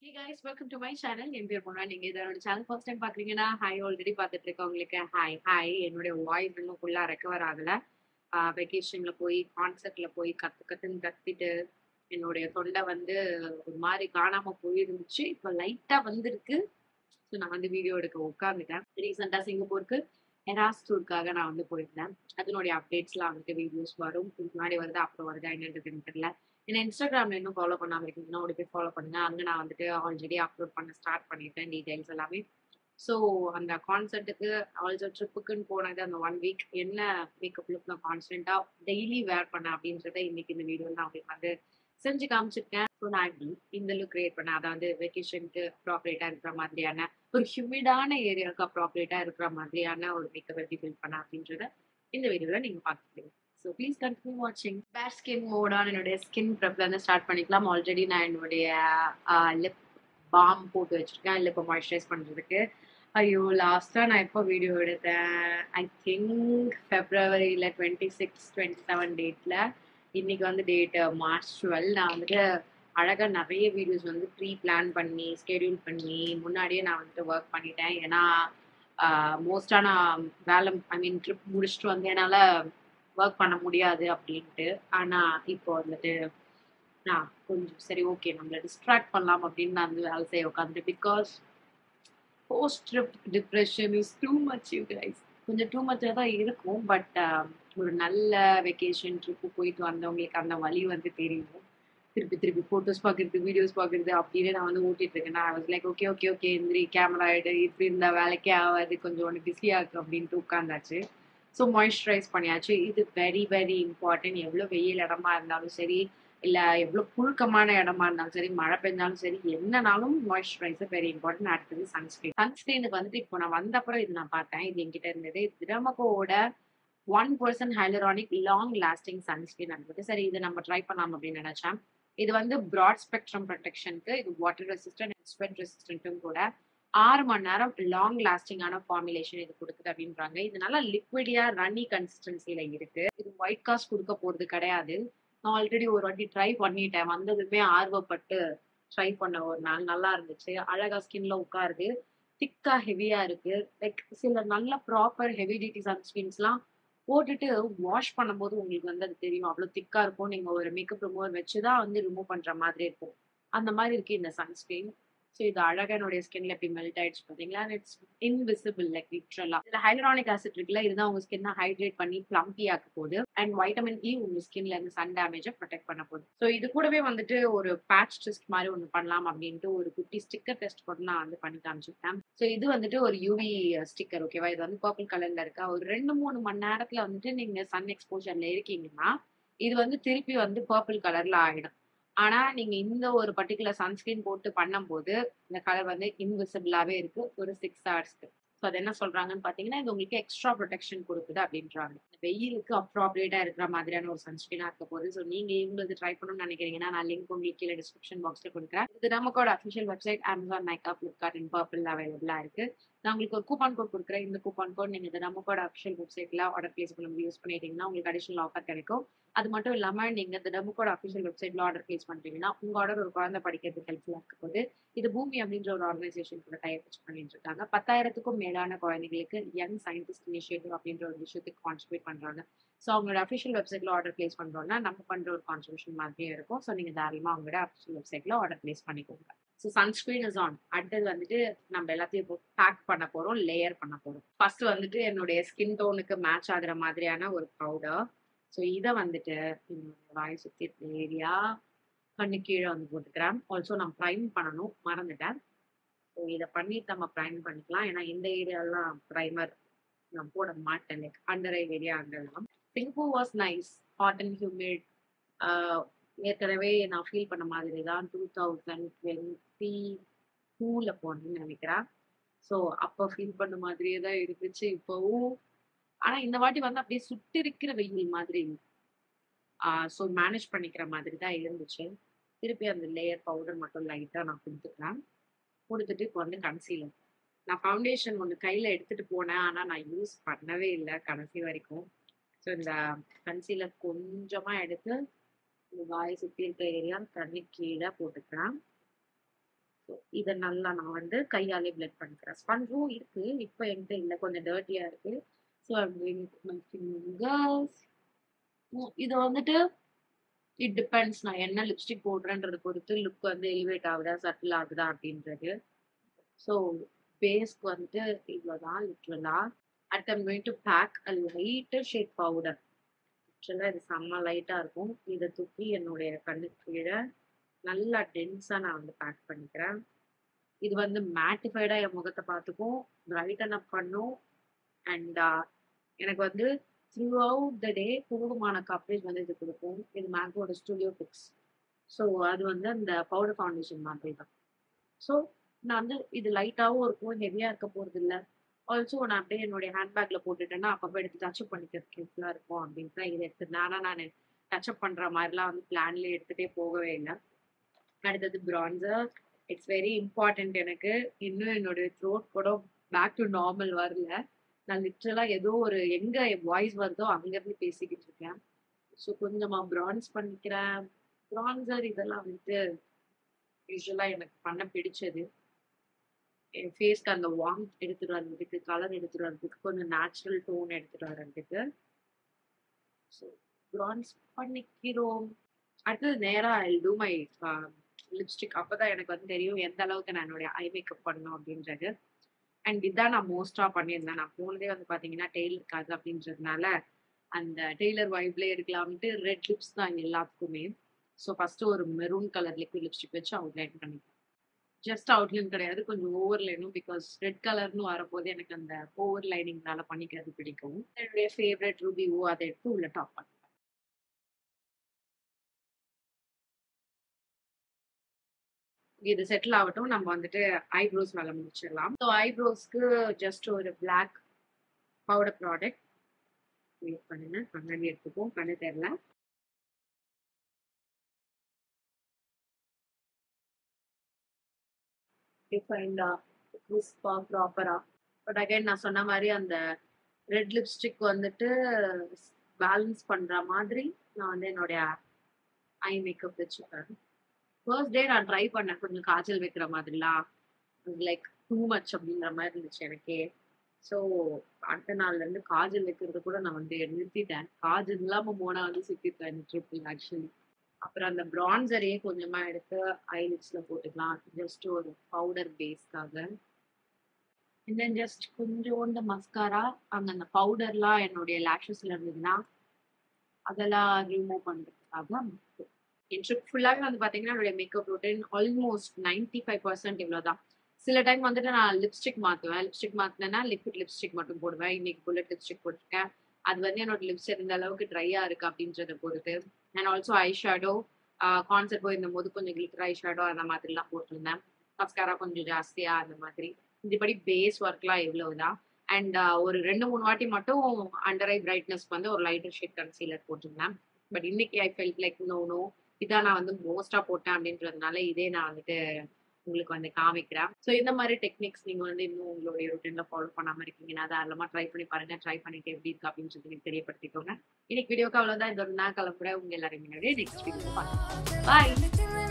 Hey guys, welcome to my channel. என் பேர் பொண்ணா நீங்க இதோட சேனல் ஃபர்ஸ்ட் டைம் பாக்குறீங்கன்னா ஹாய் ஆல்ரெடி பார்த்துட்டு இருக்கவங்களுக்கு ஹாய் ஹாய் என்னுடைய வாய்ஸ் இன்னும் ஃபுல்லா ரெக்கவர் ஆகல வெக்கேஷன்ல போய் கான்சர்ட்ல போய் கத்து கத்துன்னு கத்திட்டு என்னுடைய தொண்டை வந்து ஒரு மாதிரி காணாம போயிருந்துச்சு இப்போ லைட்டா வந்திருக்கு ஸோ நான் வந்து வீடியோ எடுக்க உட்காந்துட்டேன் ரீசெண்டா சிங்கப்பூருக்கு எராஸ் டூருக்காக நான் வந்து போயிருந்தேன் அதனுடைய அப்டேட்ஸ்லாம் வந்துட்டு வீடியோஸ் வரும் இதுக்கு முன்னாடி வருது அப்புறம் வருதா என்னன்றது எனக்கு தெரியல என்ன இன்ஸ்டாகிராம்ல இன்னும் ஃபாலோ பண்ணாம இருக்கீங்கன்னா ஒரு போய் ஃபாலோ பண்ணுங்க அங்க நான் வந்துட்டு ஆல்ரெடி அப்லோட் பண்ண ஸ்டார்ட் பண்ணிட்டேன் டீடைல்ஸ் எல்லாமே ஸோ அந்த கான்சர்ட்டுக்கு ஆல்சோ ட்ரிப்புக்குன்னு போனது அந்த ஒன் வீக் என்ன மேக்கப் லுக் நான் கான்ஸ்டன்டா டெய்லி வேர் பண்ணேன் அப்படின்றத இன்னைக்கு இந்த வீடியோ நான் உங்களுக்கு வந்து செஞ்சு காமிச்சிருக்கேன் ஸோ நான் இப்படி இந்த லுக் கிரியேட் பண்ணேன் அதாவது வெக்கேஷனுக்கு அப்ராப்ரேட்டா இருக்கிற மாதிரியான ஒரு ஹியூமிடான ஏரியாவுக்கு அப்ராப்ரேட்டா இருக்கிற மாதிரியான ஒரு மேக்கப் எப்படி பில்ட் பண்ணேன் அப்படின்றத இந்த வீடியோல நீங்க பார்த்துக்கலாம் ஸோ ப்ளீஸ் கண்டினியூ வாட்சிங் பேட் ஸ்கின் மோடான என்னுடைய ஸ்கின் ப்ரெப்ல இருந்து ஸ்டார்ட் பண்ணிக்கலாம் ஆல்ரெடி நான் என்னுடைய லிப் பாம் போட்டு வச்சிருக்கேன் லிப்பை மாய்ஸ்சரைஸ் பண்றதுக்கு ஐயோ லாஸ்டா நான் எப்போ வீடியோ எடுத்தேன் ஐ திங்க் ஃபெப்ரவரியில டுவெண்ட்டி சிக்ஸ் டுவெண்ட்டி செவன் டேட்ல இன்னைக்கு வந்து டேட் மார்ச் டுவெல் நான் வந்துட்டு அழகா நிறைய வீடியோஸ் வந்து ப்ரீ பிளான் பண்ணி ஸ்கெடியூல் பண்ணி முன்னாடியே நான் வந்துட்டு ஒர்க் பண்ணிட்டேன் ஏன்னா மோஸ்டா நான் வேலை ஐ மீன் ட்ரிப் முடிச்சுட்டு வந்து என்னால ஒர்க் பண்ண முடியாது அப்படின்ட்டு ஆனா இப்போ வந்துட்டு நான் கொஞ்சம் சரி ஓகே நம்மள டிஸ்ட்ராக்ட் பண்ணலாம் அப்படின்னு நான் வந்து வேலை செய்ய உட்காந்து because post trip depression is too much you guys கொஞ்சம் டூ மச்சாக தான் இருக்கும் பட் ஒரு நல்ல வெக்கேஷன் ட்ரிப்பு போயிட்டு வந்தவங்களுக்கு அந்த வழி வந்து தெரியும் திருப்பி திருப்பி ஃபோட்டோஸ் பார்க்குறது வீடியோஸ் பார்க்குறது அப்படின்னு நான் வந்து ஓட்டிட்டு இருக்கேன் நான் was like okay okay okay இந்திரி கேமரா எடு இப்படி இந்த வேலைக்கே ஆகாது கொஞ்சம் ஒன்று பிஸியாக இருக்கு அப்படின்ட்டு உட்காந்தாச்சு ஸோ மாய்ஸ்சரைஸ் பண்ணியாச்சு இது வெரி வெரி இம்பார்ட்டன்ட் எவ்வளோ வெயில் இடமா இருந்தாலும் சரி இல்லை எவ்வளோ புழுக்கமான இடமா இருந்தாலும் சரி மழை பெஞ்சாலும் சரி என்னனாலும் மாய்ஸ்சரைசர் வெரி இம்பார்ட்டன்ட் அடுத்தது சன்ஸ்கிரீன் சன்ஸ்கிரீனுக்கு வந்துட்டு இப்போ நான் வந்த அப்புறம் இது நான் பார்த்தேன் இது என்கிட்ட இருந்தது திரமகோட one percent hyaluronic long lasting sunscreen அனுப்பிட்டு சரி இது நம்ம ட்ரை பண்ணலாம் அப்படின்னு நினைச்சேன் இது வந்து ப்ராட் ஸ்பெக்ட்ரம் ப்ரொடெக்ஷனுக்கு இது வாட்டர் ரெசிஸ்டன்ட் அண்ட் ஸ்வெட் ரெசிஸ்டன்ட்டும் கூட ஆறு மணி நேரம் லாங் லாஸ்டிங்கான ஃபார்முலேஷன் இது கொடுக்குது அப்படின்றாங்க இது நல்லா லிக்விடியா ரன்னி கன்சிஸ்டன்சில இருக்கு இது ஒயிட் காஸ்ட் கொடுக்க போறது கிடையாது நான் ஆல்ரெடி ஒரு வாட்டி ட்ரை பண்ணிட்டேன் வந்ததுமே ஆர்வப்பட்டு ட்ரை பண்ண ஒரு நாள் நல்லா இருந்துச்சு அழகா ஸ்கின்ல உட்காருது திக்கா ஹெவியா இருக்கு லைக் சில நல்ல ப்ராப்பர் ஹெவி டியூட்டி சன்ஸ்கிரீன்ஸ்லாம் போட்டுட்டு வாஷ் பண்ணும்போது உங்களுக்கு வந்து அது தெரியும் அவ்வளோ திக்கா இருக்கும் நீங்க ஒரு மேக்கப் ரிமூவர் வச்சுதான் வந்து ரிமூவ் பண்ற மாதிரி இருக்கும் அந்த மாதிரி இருக்கு இந்த சன்ஸ்கிரீன் ஸோ இது அழகா என்னுடைய ஸ்கின்ல எப்படி மெல்ட் ஆயிடுச்சு பாத்தீங்களா இட்ஸ் இன்விசிபிள் லைக் லிட்ரலா இதுல ஹைலரானிக் ஆசிட் இருக்குல்ல இதுதான் உங்க ஸ்கின்னை ஹைட்ரேட் பண்ணி பிளம்பி ஆக்க போகுது அண்ட் வைட்டமின் இ உங்க ஸ்கின்ல இருந்து சன் டேமேஜை ப்ரொடெக்ட் பண்ண போகுது ஸோ இது கூடவே வந்துட்டு ஒரு பேட்ச் டெஸ்ட் மாதிரி ஒன்று பண்ணலாம் அப்படின்ட்டு ஒரு குட்டி ஸ்டிக்கர் டெஸ்ட் கூட நான் வந்து பண்ணி காமிச்சிருக்கேன் ஸோ இது வந்துட்டு ஒரு யூவி ஸ்டிக்கர் ஓகேவா இது வந்து பர்பிள் கலர்ல இருக்கா ஒரு ரெண்டு மூணு மணி நேரத்துல வந்துட்டு நீங்க சன் எக்ஸ்போஜர்ல இருக்கீங்கன்னா இது வந்து திருப்பி வந்து பர்பிள் கலர்ல ஆகிடும் ஆனா நீங்க இந்த ஒரு பர்டிகுலர் சன்ஸ்கிரீன் போட்டு பண்ணும்போது இந்த கலர் வந்து இன்விசிபிளாவே இருக்கு ஒரு சிக்ஸ் ஹவர்ஸ்க்கு ஸோ அது என்ன சொல்றாங்கன்னு பாத்தீங்கன்னா இது உங்களுக்கு எக்ஸ்ட்ரா ப்ரொடெக்ஷன் கொடுக்குது அப்படின்றாங்க வெயிலுக்கு அப்ராப்ரியேட்டா இருக்கிற மாதிரியான ஒரு சன்ஸ்கிரீனா இருக்க போகுது ஸோ நீங்க இவங்களுக்கு ட்ரை பண்ணணும்னு நினைக்கிறீங்கன்னா நான் லிங்க் உங்களுக்கு கீழே டிஸ்கிரிப்ஷன் பாக்ஸ்ல கொடுக்குறேன் இது நமக்கோட official website Amazon Nykaa Flipkart in Purplle அவைலபிளா இருக்கு நான் உங்களுக்கு ஒரு கூப்பான் கோட் கொடுக்குறேன் இந்த கூப்பான் கோட் நீங்க இது நமக்கோட அஃபிஷியல் வெப்சைட்ல ஆர்டர் பிளேஸ் பண்ணும்போது யூஸ் பண்ணிட்டீங்கன்னா உங்களுக்கு அடிஷனல் ஆஃபர் கிடைக்கும் அது மட்டும் இல்லாம நீங்க இந்த டெமுக்கோட அஃபிஷியல் வெப்சைட்ல ஆர்டர் பிளேஸ் பண்றீங்கன்னா உங்க ஆர்டர் ஒரு குழந்தை படிக்கிறதுக்கு ஹெல்ப்ஃபுல்லா இருக்க போது இது பூமி அப்படின்ற ஒரு ஆர்கனைசேஷன் கூட டைப் வச்சு பண்ணிட்டு இருக்காங்க பத்தாயிரத்துக்கும் மேலான குழந்தைகளுக்கு யங் சயின்டிஸ்ட் இனிஷியேட்டிவ் அப்படின்ற ஒரு விஷயத்துக்கு கான்ட்ரிபியூட் பண்றாங்க ஸோ அவங்களோட அஃபிஷியல் வெப்சைட்ல ஆர்டர் பிளேஸ் பண்றோம்னா நம்ம பண்ற ஒரு கான்ட்ரிபியூஷன் மாதிரியே இருக்கும் ஸோ நீங்க தாராளமா அவங்களோட அஃபிஷியல் வெப்சைட்ல ஆர்டர் பிளேஸ் பண்ணிக்கோங்க ஸோ சன்ஸ்கிரீன் இஸ் ஆன் அடுத்தது வந்துட்டு நம்ம எல்லாத்தையும் இப்போ பேக் பண்ண போறோம் லேயர் பண்ண போறோம் ஃபர்ஸ்ட் வந்துட்டு என்னுடைய ஸ்கின் டோனுக்கு மேட்ச் ஆகுற மாதிரியான ஒரு பவுடர் ஸோ இதை வந்துட்டு என்னோட வாய் சுற்றி இருக்க ஏரியா கண்ணு கீழே வந்து போட்டுக்கிறேன் ஆல்சோ நான் ப்ரைம் பண்ணணும் மறந்துட்டேன் ஸோ இதை பண்ணிட்டு நம்ம ப்ரைம் பண்ணிக்கலாம் ஏன்னா இந்த ஏரியாலாம் ப்ரைமர் நான் போட மாட்டேன் லைக் அண்டர் ஐ ஏரியா அண்டர்லாம் Singapore was nice hot and humid ஏற்கனவே நான் ஃபீல் பண்ண மாதிரி தான் டூ தௌசண்ட் டுவெண்ட்டி டூவில் போனேன்னு நினைக்கிறேன் ஸோ அப்போ ஃபீல் பண்ண மாதிரியே தான் இருந்துச்சு இப்போவும் ஆனா இந்த வாட்டி வந்து அப்படியே சுட்டு இருக்கிற வெயில் மாதிரி ஸோ மேனேஜ் பண்ணிக்கிற மாதிரி தான் இருந்துச்சு திருப்பி அந்த லேயர் பவுடர் மட்டும் லைட்டாக நான் கொடுத்துக்கிறேன் கொடுத்துட்டு இப்போ வந்து கன்சீலர் நான் ஃபவுண்டேஷன் ஒன்று கையில் எடுத்துட்டு போனேன் ஆனால் நான் யூஸ் பண்ணவே இல்லை கடைசி வரைக்கும் ஸோ இந்த கன்சீலர் கொஞ்சமாக எடுத்து இந்த வாய் சுற்றி இருக்க ஏரியா கண்ணு கீழே போட்டுக்கிறேன் ஸோ இதை நல்லா நான் வந்து கையாலே பிளெண்ட் பண்ணிக்கிறேன் ஸ்பஞ்சும் இருக்கு இப்போ என்கிட்ட இல்லை கொஞ்சம் டர்ட்டியா இருக்கு ஸோ மை ஃபிங்கர்ஸ் இது வந்துட்டு இட் டிபெண்ட்ஸ் நான் என்ன லிப்ஸ்டிக் போடுறேன்றதை பொறுத்து லுக் வந்து எலிவேட் ஆகுதா சட்டில் ஆகுதா அப்படின்றது ஸோ பேஸ்க்கு வந்துட்டு இவ்வளோதான் லிட்ரலா at I'm going to pack a lighter shade powder ஆக்சுவலாக இது செம்ம லைட்டாக இருக்கும் இதை தூக்கி என்னுடைய கண்ணுக்கு கீழே நல்லா டென்ஸாக நான் வந்து பேக் பண்ணிக்கிறேன் இது வந்து மேட்டிஃபைடாக என் முகத்தை பார்த்துக்கும் பிரைட்டன் அப் பண்ணும் அண்ட் எனக்கு வந்து த்ரூ அவுட் த டே போதுமான கவரேஜ் வந்து இது கொடுக்கும் இது மேக்கோட ஸ்டுடியோ பிக்ஸ் ஸோ அது வந்து அந்த பவுடர் ஃபவுண்டேஷன் மாதிரி தான் ஸோ நான் வந்து இது லைட்டாகவும் இருக்கும் ஹெவியாக இருக்க போகிறது இல்லை ஆல்சோ நான் அப்படியே என்னுடைய ஹேண்ட்பேக்கில் போட்டுட்டேன்னா அப்பப்போ எடுத்து டச்சப் பண்ணிக்கிறதுக்கு யூஸ்ஃபுல்லாக இருக்கும் அப்படின்ட்டு தான் இதை எடுத்துருந்தேன் ஆனால் நான் டச்சப் பண்ணுற மாதிரிலாம் வந்து பிளான்லேயே எடுத்துகிட்டே போகவே இல்லை அடுத்தது பிரான்சர் இட்ஸ் வெரி இம்பார்ட்டன்ட் எனக்கு இன்னும் என்னுடைய த்ரோட் கூட பேக் டு நார்மல் வரல நான் லிட்ரலாக ஏதோ ஒரு எங்கே வாய்ஸ் வருதோ அங்கேருந்து பேசிக்கிட்டு இருக்கேன் ஸோ கொஞ்சமாக ப்ரான்ஸ் பண்ணிக்கிறேன் ப்ரான்சர் இதெல்லாம் வந்துட்டு யூஸ்வலாக எனக்கு பண்ண பிடிச்சது என் ஃபேஸ்க்கு அந்த வார்ம் எடுத்துட்டு வர்றதுக்கு கலர் எடுத்துட்டு வர்றதுக்கு கொஞ்சம் நேச்சுரல் டோன் எடுத்துட்டு வர்றதுக்கு ஸோ ப்ரான்ஸ் பண்ணிக்கிறோம் அடுத்தது நேராக ஐ டூ மை லிப்ஸ்டிக் அப்போ தான் எனக்கு வந்து தெரியும் எந்த அளவுக்கு நான் என்னுடைய ஐ மேக்கப் பண்ணணும் அப்படின்றது அண்ட் இதான் நான் மோஸ்ட்டாக பண்ணியிருந்தேன் நான் போனதே வந்து பார்த்தீங்கன்னா டெய்லருக்காக அப்படின்றதுனால அந்த டெய்லர் வைப்லேயே எடுக்கலாம்ட்டு ரெட் லிப்ஸ் தான் எல்லாத்துக்குமே ஸோ ஃபஸ்ட்டு ஒரு மெரூன் கலர் லிக்விட் லிப்ஸ்டிக் வச்சு அவுட்லைன் பண்ணிப்பேன் ஜஸ்ட் அவுட்லைன் கிடையாது கொஞ்சம் ஓவர் லைனும் பிகாஸ் ரெட் கலர்னு வரப்போது எனக்கு அந்த ஓவர் லைனிங்னால பண்ணிக்கிறது பிடிக்கும் என்னுடைய ஃபேவரட் ரூபி ஓ அதை எடுத்து உள்ள டாப் பண்ணுவேன் இது செட்டில் ஆகட்டும் நம்ம வந்துட்டு ஐப்ரோஸ் மேலே முடிச்சிடலாம் ஸோ ஐப்ரோஸ்க்கு ஜஸ்ட் ஒரு பிளாக் பவுடர் ப்ராடக்ட் வெயிட் பண்ணுங்க கண்ணாடி எடுத்துப்போம் கண்ணு தெரில டிஃபைண்டா கிறிஸ்பா ப்ராப்பரா பட் அகைன் நான் சொன்ன மாதிரி அந்த ரெட் லிப்ஸ்டிக் வந்துட்டு பேலன்ஸ் பண்ற மாதிரி நான் வந்து என்னுடைய ஐ மேக்கப் வச்சுப்பேன் ஃபர்ஸ்ட் டே நான் ட்ரை பண்ணேன் கொஞ்சம் காய்ச்சல் வைக்கிற மாதிரிலாம் லைக் டூ மச் அப்படின்ற மாதிரி இருந்துச்சு எனக்கே ஸோ அடுத்த நாள்ல இருந்து காஜல் வைக்கிறது கூட நான் வந்து நிறுத்திட்டேன் காஜல் இல்லாம போனா வந்து சுத்திட்டேன் ட்ரிப்பிள் ஆக்சுவலி அப்புறம் அந்த பிரான்சரையே கொஞ்சமா எடுத்து ஐலிப்ஸ்ல போட்டுக்கலாம் ஜஸ்ட் ஒரு பவுடர் பேஸ்க்காக தென் ஜஸ்ட் கொஞ்சோண்டு மஸ்காரா அங்க அந்த பவுடர்லாம் என்னுடைய லேஷஸ்ல இருந்ததுன்னா அதெல்லாம் ரிமூவ் பண்றதுக்காக என் ட்ரிப் ஃபுல்லாகவே வந்து பார்த்தீங்கன்னா என்னுடைய makeup routine almost ninety five percent இவ்வளோதான் சில டைம் வந்துட்டு நான் லிப்ஸ்டிக் மாற்றுவேன் லிப்ஸ்டிக் மாற்றினேன்னா லிக்விட் லிப்ஸ்டிக் மட்டும் போடுவேன் இன்னைக்கு புல்லட் லிப்ஸ்டிக் போட்டிருக்கேன் அது வந்து என்னோட லிப்ஸ் எந்த அளவுக்கு ட்ரையா இருக்கு அப்படின்றத பொறுத்து and also eye shadow concert போயிருந்த போது கொஞ்சம் கிளிட்டர் ஐ ஷேடோ அந்த மாதிரிலாம் போட்டிருந்தேன் மஸ்காரா கொஞ்சம் ஜாஸ்தியா அந்த மாதிரி இதுபடி பேஸ் ஒர்க்லாம் எவ்வளவுதான் அண்ட் ஒரு ரெண்டு மூணு வாட்டி மட்டும் அண்டர் ஐ பிரைட்னஸ் வந்து ஒரு லைட்டர் ஷேட் கன்சீலர் போட்டிருந்தேன் பட் இன்னைக்கு I felt like no no இதான் நான் வந்து மோஸ்டா போட்டேன் அப்படின்றதுனால இதே நான் வந்துட்டு உங்களுக்கு வந்து காமிக்கிறேன் ஸோ இந்த மாதிரி டெக்னிக்ஸ் நீங்க வந்து இன்னும் உங்களுடைய ருட்டீன்ல ஃபாலோ பண்ணாம இருக்கீங்கன்னா தாராளமா ட்ரை பண்ணி பாருங்க ட்ரை பண்ணிட்டு எப்படி இருக்கு அப்படின்னு சொல்லி எனக்கு தெரியப்படுத்திக்கோங்க இன்னைக்கு வீடியோக்கு அவ்வளவுதான் இந்த ஒரு நான் கிளம்புறேன் உங்க எல்லாரும் முன்னாடி நெக்ஸ்ட் வீடியோ பாருங்க பாய்